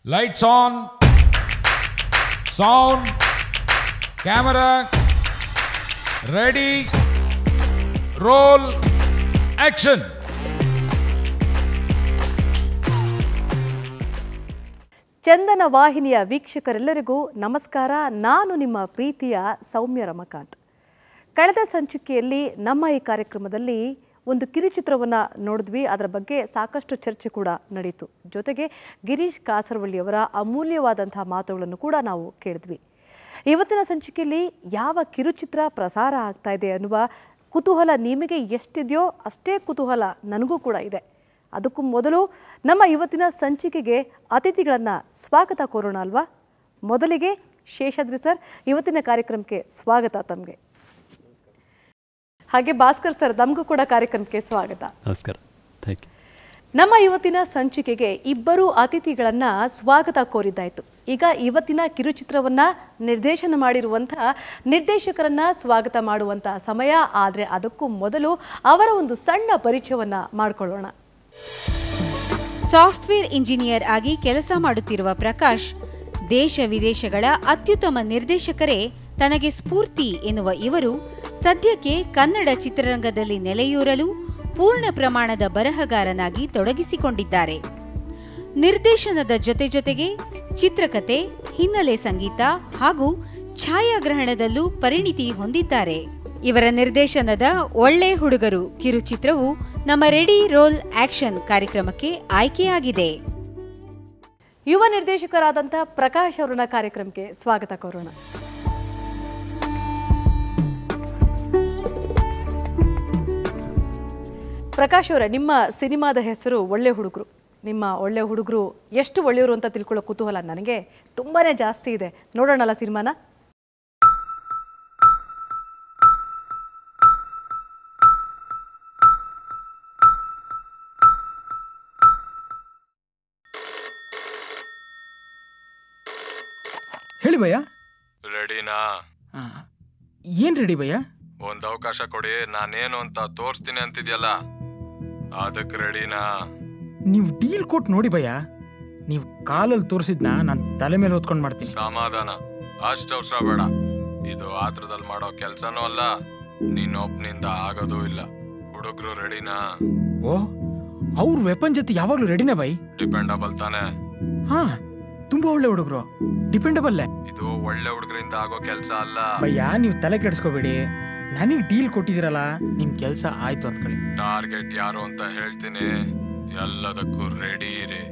Lights on. Sound. Camera. Ready. Roll. Action. ಚಂದನ ವಾಹಿನಿಯ ವೀಕ್ಷಕರೆಲ್ಲರಿಗೂ ನಮಸ್ಕಾರ ನಾನು ನಿಮ್ಮ ಪ್ರೀತಿಯ ಸೌಮ್ಯ ರಮಕಾಂತ್ ಕಳೆದ ಸಂಚಿಕೆಯಲ್ಲಿ ನಮ್ಮ ಈ ಕಾರ್ಯಕ್ರಮದಲ್ಲಿ ಒಂದು ಕಿರುಚಿತ್ರವನ್ನು ನೋಡಿದ್ವಿ ಅದರ ಬಗ್ಗೆ ಸಾಕಷ್ಟು ಚರ್ಚೆ ಕೂಡ ನಡೀತು ಜೊತೆಗೆ ಗಿರೀಶ್ ಕಾಸರವಳ್ಳಿಯವರ ಅಮೂಲ್ಯವಾದಂತಹ ಮಾತುಗಳನ್ನು ಕೂಡ ನಾವು ಕೇಳಿದ್ವಿ ಇವತ್ತಿನ ಸಂಚಿಕೆಯಲ್ಲಿ ಯಾವ ಕಿರುಚಿತ್ರ ಪ್ರಸಾರ ಆಗ್ತಾ ಇದೆ ಅನ್ನುವ ಕುತೂಹಲ ನಿಮಗೆ ಎಷ್ಟಿದೆಯೋ ಅಷ್ಟೇ ಕುತೂಹಲ ನನಗೂ ಕೂಡ ಇದೆ ಅದಕ್ಕೂ ಮೊದಲು ನಮ್ಮ ಇವತ್ತಿನ ಸಂಚಿಕೆಗೆ ಅತಿಥಿಗಳನ್ನು ಸ್ವಾಗತ ಕೋರೋಣ ಅಲ್ವಾ ಮೊದಲಿಗೆ ಶೇಷಾದ್ರಿ ಸರ್ ಇವತ್ತಿನ ಕಾರ್ಯಕ್ರಮಕ್ಕೆ ಸ್ವಾಗತ ತಮಗೆ ಹಾಗೆ ಭಾಸ್ಕರ್ ಸರ್ ನಮಗೂ ಕೂಡ ಕಾರ್ಯಕ್ರಮಕ್ಕೆ ಸ್ವಾಗತ ನಮಸ್ಕಾರ ಥ್ಯಾಂಕ್ ಯು ನಮ್ಮ ಇವತ್ತಿನ ಸಂಚಿಕೆಗೆ ಇಬ್ಬರು ಅತಿಥಿಗಳನ್ನ ಸ್ವಾಗತ ಕೋರಿದ್ದಾಯ್ತು ಈಗ ಇವತ್ತಿನ ಕಿರುಚಿತ್ರವನ್ನ ನಿರ್ದೇಶನ ಮಾಡಿರುವಂತಹ ನಿರ್ದೇಶಕರನ್ನ ಸ್ವಾಗತ ಮಾಡುವಂತಹ ಸಮಯ ಆದರೆ ಅದಕ್ಕೂ ಮೊದಲು ಅವರ ಒಂದು ಸಣ್ಣ ಪರಿಚಯವನ್ನ ಮಾಡಿಕೊಳ್ಳೋಣ ಸಾಫ್ಟ್ವೇರ್ ಇಂಜಿನಿಯರ್ ಆಗಿ ಕೆಲಸ ಮಾಡುತ್ತಿರುವ ಪ್ರಕಾಶ್ ದೇಶ ವಿದೇಶಗಳ ಅತ್ಯುತ್ತಮ ನಿರ್ದೇಶಕರೇ ತನಗೆ ಸ್ಫೂರ್ತಿ ಎನ್ನುವ ಇವರು ಸದ್ಯಕ್ಕೆ ಕನ್ನಡ ಚಿತ್ರರಂಗದಲ್ಲಿ ನೆಲೆಯೂರಲು ಪೂರ್ಣ ಪ್ರಮಾಣದ ಬರಹಗಾರನಾಗಿ ತೊಡಗಿಸಿಕೊಂಡಿದ್ದಾರೆ ನಿರ್ದೇಶನದ ಜೊತೆ ಜೊತೆಗೆ ಚಿತ್ರಕಥೆ ಹಿನ್ನೆಲೆ ಸಂಗೀತ ಹಾಗೂ ಛಾಯಾಗ್ರಹಣದಲ್ಲೂ ಪರಿಣಿತಿ ಹೊಂದಿದ್ದಾರೆ ಇವರ ನಿರ್ದೇಶನದ ಒಳ್ಳೆ ಹುಡುಗರು ಕಿರುಚಿತ್ರವು ನಮ್ಮ ರೆಡಿ ರೋಲ್ ಆಕ್ಷನ್ ಕಾರ್ಯಕ್ರಮಕ್ಕೆ ಆಯ್ಕೆಯಾಗಿದೆ ಯುವ ನಿರ್ದೇಶಕರಾದಂತಹ ಪ್ರಕಾಶ್ ಅವರನ್ನ ಕಾರ್ಯಕ್ರಮಕ್ಕೆ ಸ್ವಾಗತ ಕೋರೋಣ ಪ್ರಕಾಶ್ ಅವರೇ ನಿಮ್ಮ ಸಿನಿಮಾದ ಹೆಸರು ಒಳ್ಳೆ ಹುಡುಗರು ನಿಮ್ಮ ಒಳ್ಳೆ ಹುಡುಗರು ಎಷ್ಟು ಒಳ್ಳೆಯವರು ಅಂತ ತಿಳ್ಕೊಳ್ಳೋ ಕುತೂಹಲ ನನಗೆ ತುಂಬಾನೇ ಜಾಸ್ತಿ ಇದೆ ನೋಡೋಣಲ್ಲ ಸಿನಿಮಾನ ಹೇಳಿ ಭಯ್ಯ ರೆಡಿನಾ ಏನು ರೆಡಿ ಭಯ್ಯ ಒಂದ್ ಅವಕಾಶ ಕೊಡಿ ನಾನೇನು ಅಂತ ತೋರಿಸ್ತೀನಿ ಅಂತಿದ್ಯಲ್ಲ ಅದಕ್ಕೆ ರೆಡಿನಾ ನೀವು ಡೀಲ್ ಕೊಟ್ಟು ನೋಡಿ ಭಯ್ಯ ನೀವು ಕಾಲಲ್ಲಿ ತೋರಿಸಿದ್ನ ನಾನು ತಲೆ ಮೇಲೆ ಹೊತ್ಕೊಂಡು ಮಾಡ್ತೀನಿ ಸಮಾಧಾನ ಅಷ್ಟು ಅವಸರ ಬೇಡ ಇದು ಆತ್ರದಲ್ಲಿ ಮಾಡೋ ಕೆಲ್ಸನೂ ಅಲ್ಲ ನೀನೊಬ್ನಿಂದ ಆಗೋದೂ ಇಲ್ಲ ಹುಡುಗರು ರೆಡಿನಾ ಓ ಅವ್ರ ವೆಪನ್ ಜೊತೆ ಯಾವಾಗಲೂ ರೆಡಿನೇ ಬೈ ಡಿಪೆಂಡಬಲ್ ತಾನೆ ಹಾ ತುಂಬಾ ಒಳ್ಳೆ ಹುಡುಗರು ಡಿಪೆಂಡಬಲ್ಲೇ ಇದು ಒಳ್ಳೆ ಹುಡುಗರಿಂದ ಆಗೋ ಕೆಲ್ಸ ಅಲ್ಲ ಭಯ್ಯ ನೀವು ತಲೆ ಕೆಡಿಸ್ಕೋಬೇಡಿ ನನಗೆ ಡೀಲ್ ಕೊಟ್ಟಿದ್ದೀರಲ್ಲ ನಿಮ್ಮ ಕೆಲಸ ಆಯ್ತು ಅಂದ್ಕೊಳ್ಳಿ ಟಾರ್ಗೆಟ್ ಯಾರು ಅಂತ ಹೇಳ್ತೀನಿ ಎಲ್ಲದಕ್ಕೂ ರೆಡಿ ಇರಿ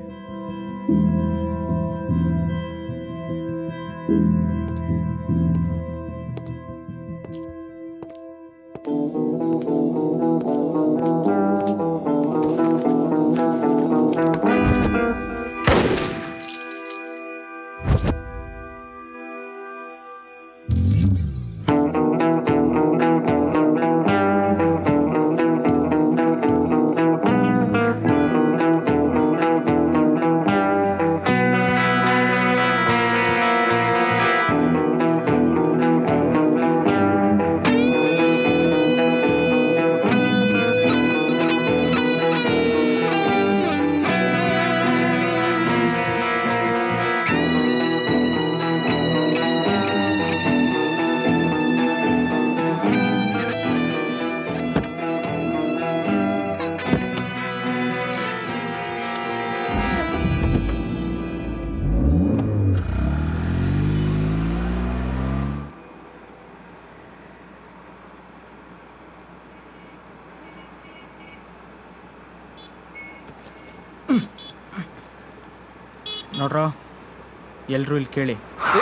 ನೋಡ್ರೋ ಎಲ್ರು ಇಲ್ಲಿ ಕೇಳಿ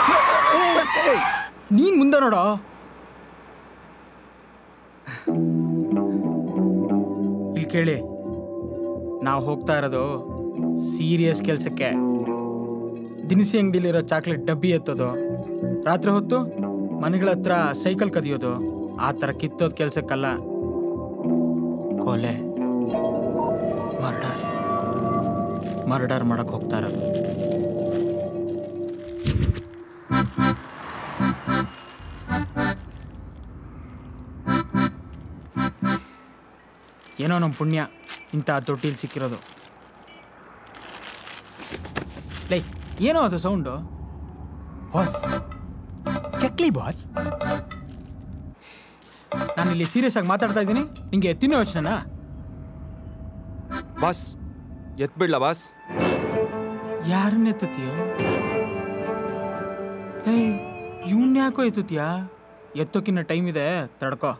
ನೀನ್ ಮುಂದೆ ನೋಡೋ ಇಲ್ಲಿ ಕೇಳಿ ನಾವು ಹೋಗ್ತಾ ಇರೋದು ಸೀರಿಯಸ್ ಕೆಲಸಕ್ಕೆ ದಿನಸಿ ಅಂಗಡಿಲಿರೋ ಚಾಕ್ಲೇಟ್ ಡಬ್ಬಿ ಎತ್ತೋದು ರಾತ್ರಿ ಹೊತ್ತು ಮನೆಗಳ ಹತ್ರ ಸೈಕಲ್ ಕದಿಯೋದು ಆ ಥರ ಕಿತ್ತೋದ್ ಕೆಲ್ಸಕ್ಕಲ್ಲ ಕೊಲೆ ಮರ್ಡರ್ ಮರ್ಡರ್ ಮಾಡಕ್ ಹೋಗ್ತಾ ಇರೋದು ಏನೋ ನಮ್ಮ ಪುಣ್ಯ ಇಂಥ ತೊಟ್ಟಿಲ್ ಸಿಕ್ಕಿರೋದು ಲೈ ಏನೋ ಅದು ಸೌಂಡು ಬಾಸ್ ಚಕ್ಲಿ ಬಾಸ್ ನಾನು ಇಲ್ಲಿ ಸೀರಿಯಸ್ ಆಗಿ ಮಾತಾಡ್ತಾ ಇದ್ದೀನಿ ನಿಂಗೆ ತಿನ್ನೋ ಯೋಚನೆನಾ ಬಾಸ್ ಎತ್ಬಿಡ್ಲ ಬಾಸ್ ಯಾರನ್ನ ಎತ್ತತೀಯೋ ಏಯ್ ಇವನ್ ಯಾಕೋ ಎತ್ತುತ್ತೀಯಾ ಎತ್ತೋಕಿನ್ನ ಟೈಮ್ ಇದೆ ತಡ್ಕೋ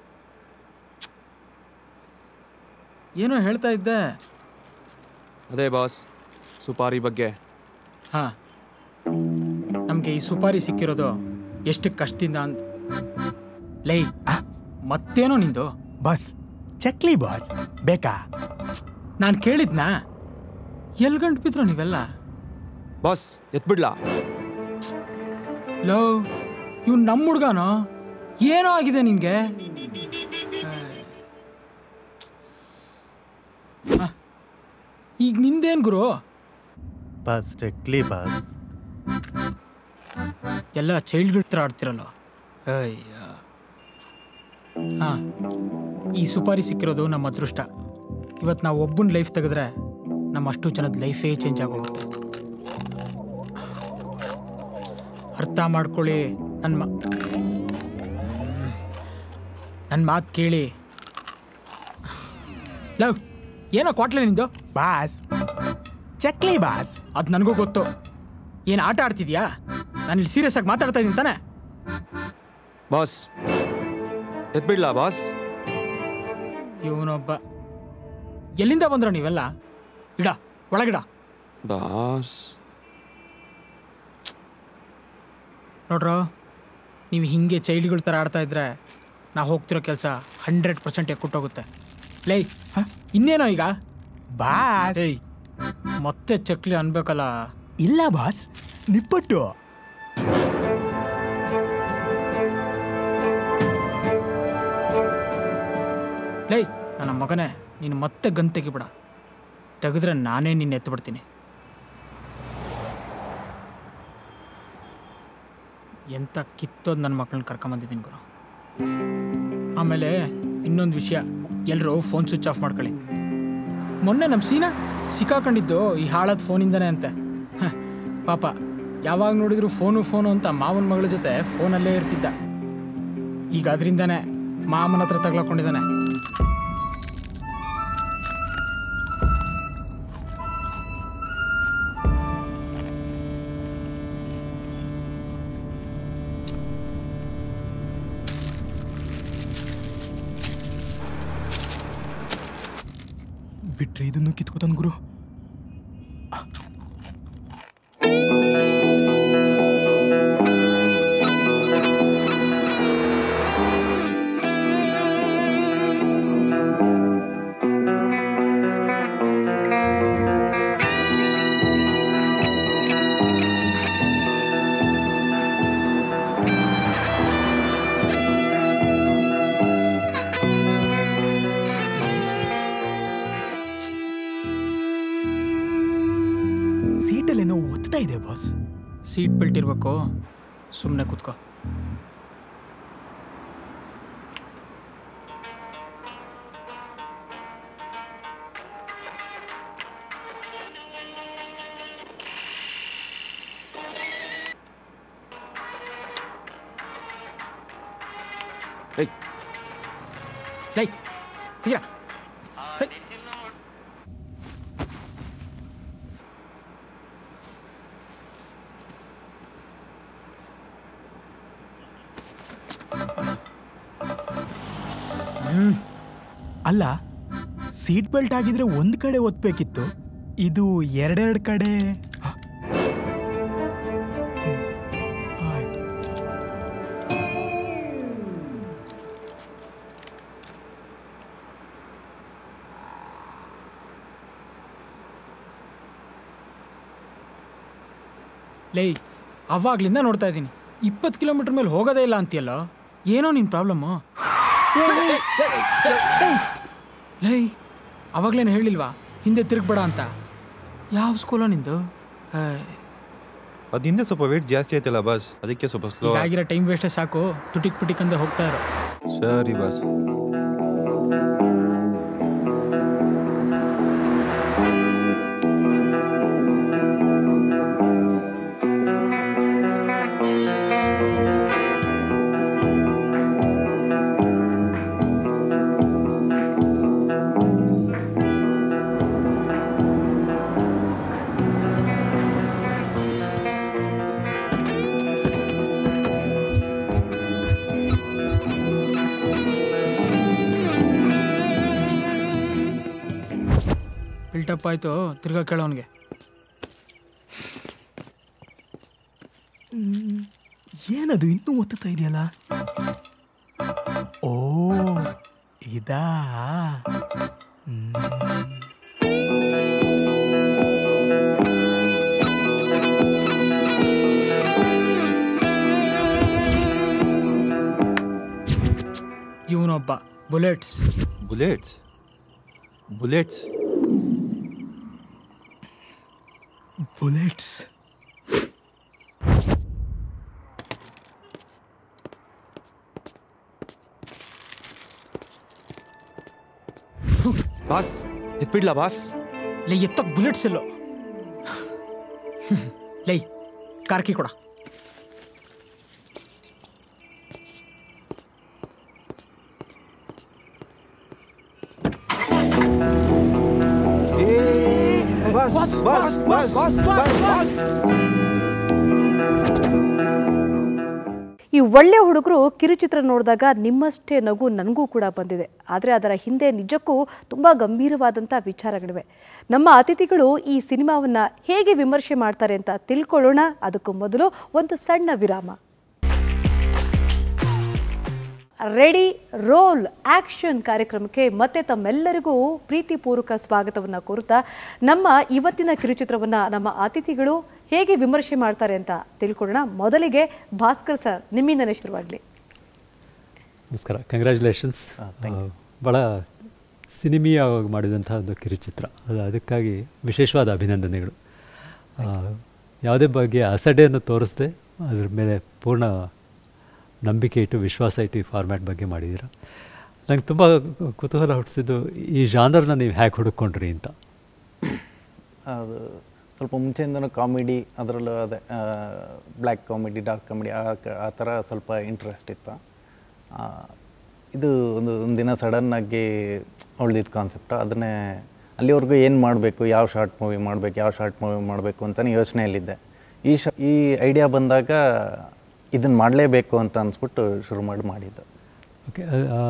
ಏನೋ ಹೇಳ್ತಾ ಇದ್ದೆ ಅದೇ ಬಾಸ್ ಸುಪಾರಿ ಬಗ್ಗೆ ಹಾ ನಮಗೆ ಈ ಸುಪಾರಿ ಸಿಕ್ಕಿರೋದು ಎಷ್ಟು ಕಷ್ಟದಿಂದ ಅಂತ ಲೈ ಆ, ಮತ್ತೇನೋ ನಿಂದು ಬಾಸ್ ಚಕ್ಲಿ ಬಾಸ್ ಬೇಕಾ ನಾನು ಕೇಳಿದ್ನಾ ಎಲ್ ಗಂಟು ಬಿದ್ರು ನೀವೆಲ್ಲ ಬಾಸ್ ಎತ್ಬಿಡ್ಲ ಲೋ ಇವ್ನು ನಮ್ಮ ಹುಡ್ಗನೋ ಏನೋ ಆಗಿದೆ ನಿನ್ಗೆ ಆ, ಈಗ ನಿಂದೇನ್ ಗುರು ಬಾಸ್ ಚಕ್ಲಿ ಬಾಸ್ ಎಲ್ಲ ಚೈಲ್ಡ್ಹುಡ್ ಥರ ಆಡ್ತಿರಲ್ಲ ಅಯ್ಯ ಹಾಂ ಈ ಸುಪಾರಿ ಸಿಕ್ಕಿರೋದು ನಮ್ಮ ಅದೃಷ್ಟ ಇವತ್ತು ನಾವು ಒಬ್ಬನ ಲೈಫ್ ತೆಗೆದ್ರೆ ನಮ್ಮ ಅಷ್ಟು ಜನದ ಲೈಫೇ ಚೇಂಜ್ ಆಗೋಗುತ್ತೆ ಅರ್ಥ ಮಾಡ್ಕೊಳ್ಳಿ ನನ್ನ ಮಾ ನನ್ನ ಮಾತು ಕೇಳಿ ಲವ್ ಏನೋ ಕ್ವಾಟ್ಲೆ ನಿಂದು ಬಾಸ್ ಚಕ್ಲಿ ಬಾಸ್ ಅದು ನನಗೂ ಗೊತ್ತು ಏನು ಆಟ ಆಡ್ತಿದ್ಯಾ ನಾನು ಇಲ್ಲಿ ಸೀರಿಯಸ್ ಆಗಿ ಮಾತಾಡ್ತಾ ಇದ್ದೀನಿ ತಾನೆ ಬಾಸ್ ಎತ್ಬಿಡ್ಲ ಬಾಸ್ ಇವನೊಬ್ಬ ಎಲ್ಲಿಂದ ಬಂದ್ರ ನೀವೆಲ್ಲ ಇಡ ಒಳಗಿಡ ಬಾಸ್ ನೋಡ್ರೋ ನೀವು ಹಿಂಗೆ ಚೈಲ್ಡ್ಗಳ ಥರ ಆಡ್ತಾ ಇದ್ರೆ ನಾ ಹೋಗ್ತಿರೋ ಕೆಲಸ ಹಂಡ್ರೆಡ್ ಪರ್ಸೆಂಟ್ ಎಕ್ಕುಟ್ಟೋಗುತ್ತೆ ಲೈ ಇನ್ನೇನೋ ಈಗ ಬಾಸ್ ಏಯ್ ಮತ್ತೆ ಚಕ್ಲಿ ಅನ್ಬೇಕಲ್ಲ ಇಲ್ಲ ಬಾಸ್ ನಿಪ್ಪಟ್ಟು ಲೈ ನನ್ನ ಮಗನೇ ನೀನು ಮತ್ತೆ ಗನ್ ತೆಗಿಬಿಡ ತೆಗೆದ್ರೆ ನಾನೇ ನಿನ್ನ ಎತ್ತು ಬಿಡ್ತೀನಿ ಎಂಥ ಕಿತ್ತೋದು ನನ್ನ ಮಕ್ಕಳನ್ನ ಕರ್ಕೊಂಬಂದಿದ್ದೀನಿ ಗುರು ಆಮೇಲೆ ಇನ್ನೊಂದು ವಿಷಯ ಎಲ್ಲರೂ ಫೋನ್ ಸ್ವಿಚ್ ಆಫ್ ಮಾಡ್ಕೊಳ್ಳಿ ಮೊನ್ನೆ ನಮ್ಮ ಸೀನಾ ಸಿಕ್ಕಾಕೊಂಡಿದ್ದು ಈ ಹಾಳಾದ ಫೋನಿಂದನೇ ಅಂತೆ ಹ, ಪಾಪ ಯಾವಾಗ ನೋಡಿದ್ರು ಫೋನು ಫೋನು ಅಂತ ಮಾವನ ಮಗಳ ಜೊತೆ ಫೋನಲ್ಲೇ ಇರ್ತಿದ್ದ ಈಗ ಅದರಿಂದನೇ ಮಾಮನ ಹತ್ರ ತಗ್ಲಾಕೊಂಡಿದ್ದಾನೆ ಬಿಟ್ರೆ ಇದನ್ನು ಕಿತ್ಕೋತಾನ ಗುರು ಸೀಟಲ್ಲೇನೋ ಒತ್ತಾ ಇದೆ ಬಾಸ್ ಸೀಟ್ ಬೆಲ್ಟ್ ಇರಬೇಕು ಸುಮ್ಮನೆ ಕೂತ್ಕೋ ಏಯ್ ಲೈ ತೀರಾ ಥೈ. ಅಲ್ಲ ಸೀಟ್ ಬೆಲ್ಟ್ ಆಗಿದ್ರೆ ಒಂದು ಕಡೆ ಒತ್ಬೇಕಿತ್ತು ಇದು ಎರಡೆರಡು ಕಡೆ ಹ. ಹ್ಮ್. ಆಯ್ತು ಲೈ ಅವಾಗ್ಲಿಂದ ನೋಡ್ತಾ ಇದ್ದೀನಿ ಇಪ್ಪತ್ತು ಕಿಲೋಮೀಟರ್ ಮೇಲೆ ಹೋಗೋದೇ ಇಲ್ಲ ಅಂತೀಯಲ್ಲ ಏನೋ ನಿನ್ನ ಪ್ರಾಬ್ಲಮ್ಮು ಲೈ ಅವಾಗ್ಲೇನು ಹೇಳಿಲ್ವಾ ಹಿಂದೆ ತಿರುಗ್ಬೇಡ ಅಂತ ಯಾವ ಸ್ಕೂಲೋ ನಿಂದು ಹಾಯ್. ಅದು ಹಿಂದೆ ಸ್ವಲ್ಪ ವೇಟ್ ಜಾಸ್ತಿ ಆಯ್ತಲ್ಲ ಬಾಸ್ ಅದಕ್ಕೆ ಸ್ವಲ್ಪ ಸ್ಲೋ ಈಗ ಆಗಿರೋ ಟೈಮ್ ವೇಸ್ಟೇ ಸಾಕು ಟುಟಿಕ್ ಪಿಟಿಕ್ ಅಂದೆ ಹೋಗ್ತಾ ಇರೋ ಸರಿ ಬಾಸ್ ಬಿಲ್ಟಪ್ ಆಯಿತು ತಿರ್ಗಾ ಕೇಳೋನಿಗೆ ಏನದು ಇನ್ನೂ ಒತ್ತುತ್ತಾ ಇದೆಯಲ್ಲ ಓ ಇದಾ ಹ್ಮ್. ಇವನೊಬ್ಬ bullets bullets bullets bullets boss ಎತ್ಬಿಡ್ಲಾ ಬಾಸ್ ಲೈ ಎತ್ತಕ್ಕೆ ಬುಲೆಟ್ಸ್ ಎಲ್ಲೋ ಲೈ ಕಾರ್ಕಿ ಕೊಡ boss boss boss boss boss boss ಈ ಒಳ್ಳೆ ಹುಡುಗರು ಕಿರುಚಿತ್ರ ನೋಡಿದಾಗ ನಿಮ್ಮಷ್ಟೇ ನಗು ನನಗೂ ಕೂಡ ಬಂದಿದೆ ಆದರೆ ಅದರ ಹಿಂದೆ ನಿಜಕ್ಕೂ ತುಂಬ ಗಂಭೀರವಾದಂಥ ವಿಚಾರಗಳಿವೆ ನಮ್ಮ ಅತಿಥಿಗಳು ಈ ಸಿನಿಮಾವನ್ನು ಹೇಗೆ ವಿಮರ್ಶೆ ಮಾಡ್ತಾರೆ ಅಂತ ತಿಳ್ಕೊಳ್ಳೋಣ ಅದಕ್ಕೂ ಮೊದಲು ಒಂದು ಸಣ್ಣ ವಿರಾಮ ರೆಡಿ ರೋಲ್ ಆಕ್ಷನ್ ಕಾರ್ಯಕ್ರಮಕ್ಕೆ ಮತ್ತೆ ತಮ್ಮೆಲ್ಲರಿಗೂ ಪ್ರೀತಿಪೂರ್ವಕ ಸ್ವಾಗತವನ್ನು ಕೋರುತ್ತಾ ನಮ್ಮ ಇವತ್ತಿನ ಕಿರುಚಿತ್ರವನ್ನು ನಮ್ಮ ಅತಿಥಿಗಳು ಹೇಗೆ ವಿಮರ್ಶೆ ಮಾಡ್ತಾರೆ ಅಂತ ತಿಳ್ಕೊಳ್ಳೋಣ ಮೊದಲಿಗೆ ಭಾಸ್ಕರ್ ಸರ್ ನಿಮ್ಮಿಂದನೇ ಶುರುವಾಗಲಿ ನಮಸ್ಕಾರ ಕಂಗ್ರ್ಯಾಚುಲೇಷನ್ಸ್ ಭಾಳ ಸಿನಿಮೀಯವಾಗಿ ಮಾಡಿದಂಥ ಒಂದು ಕಿರುಚಿತ್ರ ಅದು ಅದಕ್ಕಾಗಿ ವಿಶೇಷವಾದ ಅಭಿನಂದನೆಗಳು ಆ, ಯಾವುದೇ ಬಗ್ಗೆ ಅಸಡ್ಡೆಯನ್ನು ತೋರಿಸದೆ ಅದ್ರ ಮೇಲೆ ಪೂರ್ಣ ನಂಬಿಕೆ ಇಟ್ಟು ವಿಶ್ವಾಸ ಇಟ್ಟು ಈ ಫಾರ್ಮ್ಯಾಟ್ ಬಗ್ಗೆ ಮಾಡಿದ್ದೀರ ನಂಗೆ ತುಂಬ ಕುತೂಹಲ ಹುಟ್ಟಿಸಿದ್ದು ಈ ಜಾನರ್ನ ನೀವು ಹೇಗೆ ಹುಡುಕೊಂಡ್ರಿ ಅಂತ ಅದು ಸ್ವಲ್ಪ ಮುಂಚೆಯಿಂದನೂ ಕಾಮಿಡಿ ಅದರಲ್ಲೂ ಅದೇ ಬ್ಲ್ಯಾಕ್ ಕಾಮಿಡಿ ಡಾರ್ಕ್ ಕಾಮಿಡಿ ಆ ಕ- ಆ ಥರ ಸ್ವಲ್ಪ ಇಂಟ್ರೆಸ್ಟ್ ಇತ್ತು ಆ, ಇದು ಒಂದು ಒಂದಿನ ಸಡನ್ನಾಗಿ ಉಳ್ದಿದ್ದು ಕಾನ್ಸೆಪ್ಟು ಅದನ್ನೇ ಅಲ್ಲಿವರೆಗೂ ಏನು ಮಾಡಬೇಕು ಯಾವ ಶಾರ್ಟ್ ಮೂವಿ ಮಾಡಬೇಕು ಯಾವ ಶಾರ್ಟ್ ಮೂವಿ ಮಾಡಬೇಕು ಅಂತಲೇ ಯೋಚನೆಯಲ್ಲಿದ್ದೆ ಈ ಶ ಈ ಐಡಿಯಾ ಬಂದಾಗ ಇದನ್ನು ಮಾಡಲೇಬೇಕು ಅಂತ ಅನ್ಸ್ಬಿಟ್ಟು ಶುರು ಮಾಡಿ ಮಾಡಿದ್ದು ಓಕೆ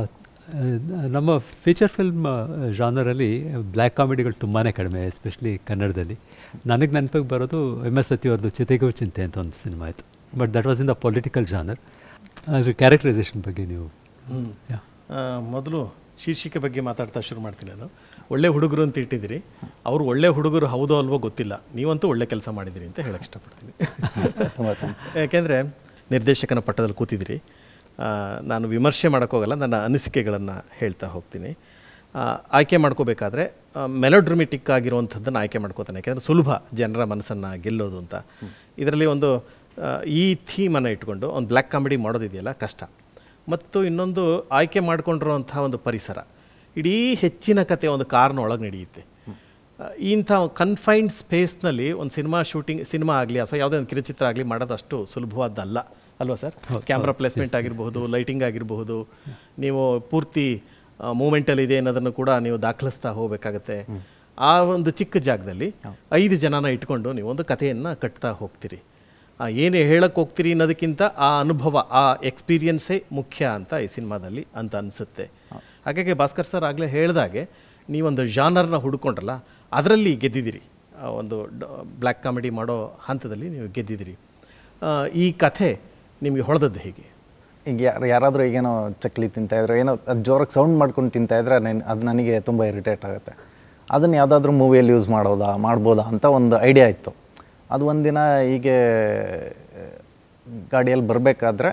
ನಮ್ಮ ಫೀಚರ್ ಫಿಲ್ಮ್ ಜಾನರಲ್ಲಿ ಬ್ಲ್ಯಾಕ್ ಕಾಮಿಡಿಗಳು ತುಂಬಾ ಕಡಿಮೆ ಎಸ್ಪೆಷಲಿ ಕನ್ನಡದಲ್ಲಿ ನನಗೆ ನೆನಪಿಗೆ ಬರೋದು ಎಮ್ ಎಸ್ ಸತ್ಯವ್ರದ್ದು ಚಿತೆಗೂ ಚಿಂತೆ ಅಂತ ಒಂದು ಸಿನಿಮಾ ಆಯಿತು but that was in the political genre ಅದ್ರ ಕ್ಯಾರೆಕ್ಟರೈಸೇಷನ್ ಬಗ್ಗೆ ನೀವು ಯಾ ಆ, ಮೊದಲು ಶೀರ್ಷಿಕೆ ಬಗ್ಗೆ ಮಾತಾಡ್ತಾ ಶುರು ಮಾಡ್ತೀನಿ ನಾನು ಒಳ್ಳೆ ಹುಡುಗರು ಅಂತ ಇಟ್ಟಿದ್ದೀರಿ ಅವರು ಒಳ್ಳೆ ಹುಡುಗರು ಹೌದೋ ಅಲ್ವೋ ಗೊತ್ತಿಲ್ಲ ನೀವಂತೂ ಒಳ್ಳೆ ಕೆಲಸ ಮಾಡಿದಿರಿ ಅಂತ ಹೇಳಕ್ಕೆ ಇಷ್ಟಪಡ್ತೀನಿ ತುಂಬ ಥ್ಯಾಂಕ್ಸ್ ಯಾಕೆಂದರೆ ನಿರ್ದೇಶಕನ ಪಟ್ಟದಲ್ಲಿ ಕೂತಿದ್ದೀರಿ ಆ, ನಾನು ವಿಮರ್ಶೆ ಮಾಡೋಕ್ಕೋಗಲ್ಲ ನನ್ನ ಅನಿಸಿಕೆಗಳನ್ನು ಹೇಳ್ತಾ ಹೋಗ್ತೀನಿ ಆ, ಆಯ್ಕೆ ಮಾಡ್ಕೋಬೇಕಾದ್ರೆ ಮೆಲೋಡ್ರಮೆಟಿಕ್ ಆಗಿರುವಂಥದ್ದನ್ನು ಆಯ್ಕೆ ಮಾಡ್ಕೋತಾನೆ ಯಾಕೆಂದರೆ ಸುಲಭ ಜನರ ಮನಸ್ಸನ್ನು ಗೆಲ್ಲೋದು ಅಂತ ಇದರಲ್ಲಿ ಒಂದು ಆ, ಈ ಥೀಮನ್ನು ಇಟ್ಕೊಂಡು ಒಂದು ಬ್ಲ್ಯಾಕ್ ಕಾಮಿಡಿ ಮಾಡೋದಿದೆಯಲ್ಲ ಕಷ್ಟ ಮತ್ತು ಇನ್ನೊಂದು ಆಯ್ಕೆ ಮಾಡಿಕೊಂಡಿರುವಂಥ ಒಂದು ಪರಿಸರ ಇಡೀ ಹೆಚ್ಚಿನ ಕತೆ ಒಂದು ಕಾರ್ನ ಒಳಗೆ ನಡೆಯುತ್ತೆ ಆ, ಇಂಥ ಕನ್ಫೈನ್ಡ್ ಸ್ಪೇಸ್ನಲ್ಲಿ ಒಂದು ಸಿನಿಮಾ ಶೂಟಿಂಗ್ ಸಿನಿಮಾ ಆಗಲಿ ಅಥವಾ ಯಾವುದೇ ಒಂದು ಕಿರುಚಿತ್ರ ಆಗಲಿ ಮಾಡೋದು ಅಷ್ಟು ಸುಲಭವಾದ್ದಲ್ಲ ಅಲ್ವಾ ಸರ್ ಕ್ಯಾಮ್ರಾ ಪ್ಲೇಸ್ಮೆಂಟ್ ಆಗಿರಬಹುದು ಲೈಟಿಂಗ್ ಆಗಿರಬಹುದು ನೀವು ಪೂರ್ತಿ ಮೂಮೆಂಟಲ್ಲಿ ಇದೆ ಅನ್ನೋದನ್ನು ಕೂಡ ನೀವು ದಾಖಲಿಸ್ತಾ ಹೋಗಬೇಕಾಗತ್ತೆ ಆ ಒಂದು ಚಿಕ್ಕ ಜಾಗದಲ್ಲಿ ಐದು ಜನನ ಇಟ್ಕೊಂಡು ನೀವು ಒಂದು ಕಥೆಯನ್ನು ಕಟ್ತಾ ಹೋಗ್ತೀರಿ ಆ, ಏನು ಹೇಳಕ್ಕೆ ಹೋಗ್ತೀರಿ ಅನ್ನೋದಕ್ಕಿಂತ ಆ ಅನುಭವ ಆ ಎಕ್ಸ್ಪೀರಿಯನ್ಸೇ ಮುಖ್ಯ ಅಂತ ಈ ಸಿನಿಮಾದಲ್ಲಿ ಅಂತ ಅನಿಸುತ್ತೆ ಹಾಗಾಗಿ ಭಾಸ್ಕರ್ ಸರ್ ಆಗಲೇ ಹೇಳ್ದಾಗೆ ನೀವೊಂದು ಜಾನರ್ನ ಹುಡ್ಕೊಂಡ್ರಲ್ಲ ಅದರಲ್ಲಿ ಗೆದ್ದಿದ್ದೀರಿ ಆ, ಒಂದು ಬ್ಲ್ಯಾಕ್ ಕಾಮಿಡಿ ಮಾಡೋ ಹಂತದಲ್ಲಿ ನೀವು ಗೆದ್ದಿದ್ದೀರಿ ಆ, ಈ ಕಥೆ ನಿಮಗೆ ಹೊಡೆದದ್ದು ಹೇಗೆ ಈಗ ಯಾರು ಯಾರಾದರೂ ಈಗೇನೋ ಚಕ್ಲಿ ತಿಂತಾ ಇದ್ರೆ ಏನೋ ಅದು ಜೋರಾಗಿ ಸೌಂಡ್ ಮಾಡ್ಕೊಂಡು ತಿಂತಾ ಇದ್ರೆ ನೆನ್- ಅದು ನನಗೆ ತುಂಬ ಇರಿಟೇಟ್ ಆಗುತ್ತೆ ಅದನ್ನು ಯಾವುದಾದ್ರೂ ಮೂವಿಯಲ್ಲಿ ಯೂಸ್ ಮಾಡೋದಾ ಮಾಡ್ಬೋದಾ ಅಂತ ಒಂದು ಐಡಿಯಾ ಇತ್ತು ಅದು ಒಂದಿನ ಹೀಗೆ ಗಾಡಿಯಲ್ಲಿ ಬರಬೇಕಾದ್ರೆ